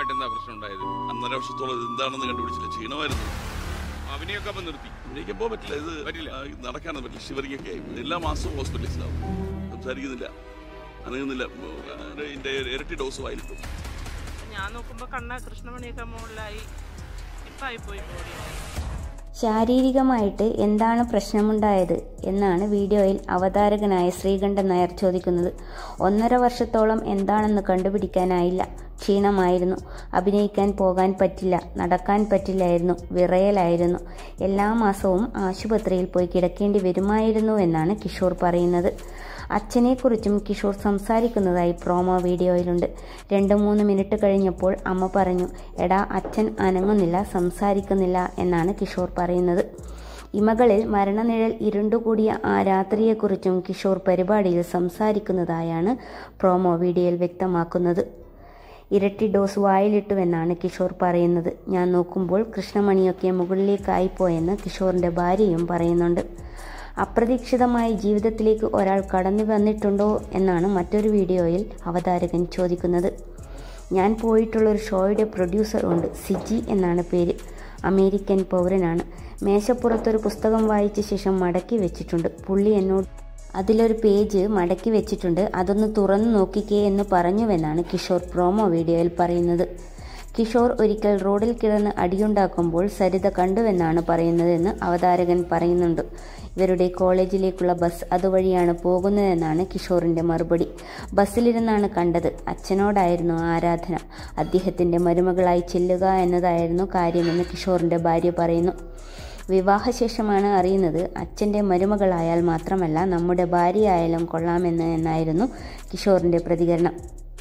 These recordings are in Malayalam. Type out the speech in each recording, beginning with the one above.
ശാരീരികമായിട്ട് എന്താ പ്രശ്നം ഉണ്ടായത് ഒന്നര വർഷത്തോളം ഇത് എന്താണെന്ന് കണ്ടുപിടിച്ചില്ല ക്ഷീണമായിരുന്നു അഭിനയൊക്കെ അപ്പം നിർത്തി എനിക്ക് പോകാൻ പറ്റില്ല ഇത് പറ്റില്ല. ആ, ഇത് നടക്കാനൊന്നും പറ്റില്ല ഷിവറിങ്ങൊക്കെ ആയി എല്ലാ മാസവും ഹോസ്പിറ്റലിലാവും സംസാരിക്കുന്നില്ല അനങ്ങുന്നില്ല ഇതിന്റെ ഇരട്ടി ഡോസ് വായിലിട്ടു ഞാൻ നോക്കുമ്പോ കണ്ണ കൃഷ്ണമണിയൊക്കെ മുകളിലായി ഇപ്പൊ ആയിപ്പോയി ബോഡിയായി ശാരീരികമായിട്ട് എന്താണ് പ്രശ്നമുണ്ടായത് എന്നാണ് വീഡിയോയിൽ അവതാരകനായ ശ്രീകണ്ഠൻ നായർ ചോദിക്കുന്നത് ഒന്നര വർഷത്തോളം എന്താണെന്ന് കണ്ടുപിടിക്കാനായില്ല ക്ഷീണമായിരുന്നു അഭിനയിക്കാൻ പോകാൻ പറ്റില്ല നടക്കാൻ പറ്റില്ലായിരുന്നു വിറയലായിരുന്നു എല്ലാ മാസവും ആശുപത്രിയിൽ പോയി കിടക്കേണ്ടി വരുമായിരുന്നു എന്നാണ് കിഷോർ പറയുന്നത് അച്ഛനെക്കുറിച്ചും കിഷോർ സംസാരിക്കുന്നതായി പ്രോമോ വീഡിയോയിലുണ്ട് രണ്ട് മൂന്ന് മിനിറ്റ് കഴിഞ്ഞപ്പോൾ അമ്മ പറഞ്ഞു എടാ അച്ഛൻ അനങ്ങുന്നില്ല സംസാരിക്കുന്നില്ല എന്നാണ് കിഷോർ പറയുന്നത് ഇമകളിൽ മരണനിഴൽ ഇരുണ്ടുകൂടിയ ആ രാത്രിയെക്കുറിച്ചും കിഷോർ പരിപാടിയിൽ സംസാരിക്കുന്നതായാണ് പ്രോമോ വീഡിയോയിൽ വ്യക്തമാക്കുന്നത് ഇരട്ടി ഡോസ് വായിലിട്ടുവെന്നാണ് കിഷോർ പറയുന്നത് ഞാൻ നോക്കുമ്പോൾ കൃഷ്ണമണിയൊക്കെ മുകളിലേക്കായിപ്പോയെന്ന് കിഷോറിൻ്റെ ഭാര്യയും പറയുന്നുണ്ട് അപ്രതീക്ഷിതമായി ജീവിതത്തിലേക്ക് ഒരാൾ കടന്നു വന്നിട്ടുണ്ടോ എന്നാണ് മറ്റൊരു വീഡിയോയിൽ അവതാരകൻ ചോദിക്കുന്നത് ഞാൻ പോയിട്ടുള്ളൊരു ഷോയുടെ പ്രൊഡ്യൂസർ ഉണ്ട് സിജി എന്നാണ് പേര് അമേരിക്കൻ പൗരനാണ് മേശപ്പുറത്തൊരു പുസ്തകം വായിച്ച ശേഷം മടക്കി വെച്ചിട്ടുണ്ട് പുള്ളി എന്നോട് അതിലൊരു പേജ് മടക്കി വെച്ചിട്ടുണ്ട് അതൊന്ന് തുറന്നു നോക്കിക്കേ എന്ന് പറഞ്ഞുവെന്നാണ് കിഷോർ പ്രോമോ വീഡിയോയിൽ പറയുന്നത് കിഷോർ ഒരിക്കൽ റോഡിൽ കിടന്ന് അടിയുണ്ടാക്കുമ്പോൾ സരിത കണ്ടുവെന്നാണ് പറയുന്നതെന്ന് അവതാരകൻ പറയുന്നുണ്ട് ഇവരുടെ കോളേജിലേക്കുള്ള ബസ് അതുവഴിയാണ് പോകുന്നതെന്നാണ് കിഷോറിന്റെ മറുപടി ബസ്സിലിരുന്നാണ് കണ്ടത് അച്ഛനോടായിരുന്നു ആരാധന അദ്ദേഹത്തിന്റെ മരുമകളായി ചെല്ലുക എന്നതായിരുന്നു കാര്യമെന്ന് കിഷോറിന്റെ ഭാര്യ പറയുന്നു വിവാഹശേഷമാണ് അറിയുന്നത് അച്ഛൻ്റെ മരുമകളായാൽ മാത്രമല്ല നമ്മുടെ ഭാര്യയായാലും കൊള്ളാമെന്ന് എന്നായിരുന്നു കിഷോറിൻ്റെ പ്രതികരണം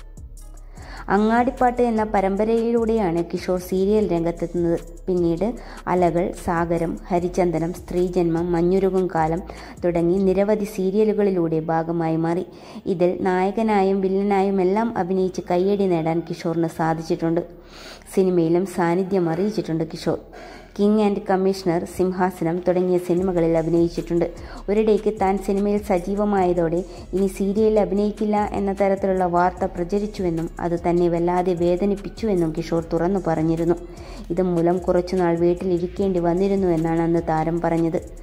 അങ്ങാടിപ്പാട്ട് എന്ന പരമ്പരയിലൂടെയാണ് കിഷോർ സീരിയൽ രംഗത്തെത്തുന്നത് പിന്നീട് അലകൾ സാഗരം ഹരിചന്ദനം സ്ത്രീജന്മം മഞ്ഞുരുകും കാലം തുടങ്ങി നിരവധി സീരിയലുകളിലൂടെ ഭാഗമായി മാറി ഇതിൽ നായകനായും വില്ലനായും എല്ലാം അഭിനയിച്ച് കയ്യടി നേടാൻ കിഷോറിന് സാധിച്ചിട്ടുണ്ട് സിനിമയിലും സാന്നിധ്യം അറിയിച്ചിട്ടുണ്ട് കിഷോർ കിങ് ആൻഡ് കമ്മീഷണർ സിംഹാസനം തുടങ്ങിയ സിനിമകളിൽ അഭിനയിച്ചിട്ടുണ്ട് ഒരിടയ്ക്ക് താൻ സിനിമയിൽ സജീവമായതോടെ ഇനി സീരിയലിൽ അഭിനയിക്കില്ല എന്ന തരത്തിലുള്ള വാർത്ത പ്രചരിച്ചുവെന്നും അത് തന്നെ വല്ലാതെ വേദനിപ്പിച്ചുവെന്നും കിഷോർ തുറന്നു പറഞ്ഞിരുന്നു ഇതുമൂലം കുറച്ചുനാൾ വീട്ടിലിരിക്കേണ്ടി വന്നിരുന്നു എന്നാണ് അന്ന് താരം പറഞ്ഞത്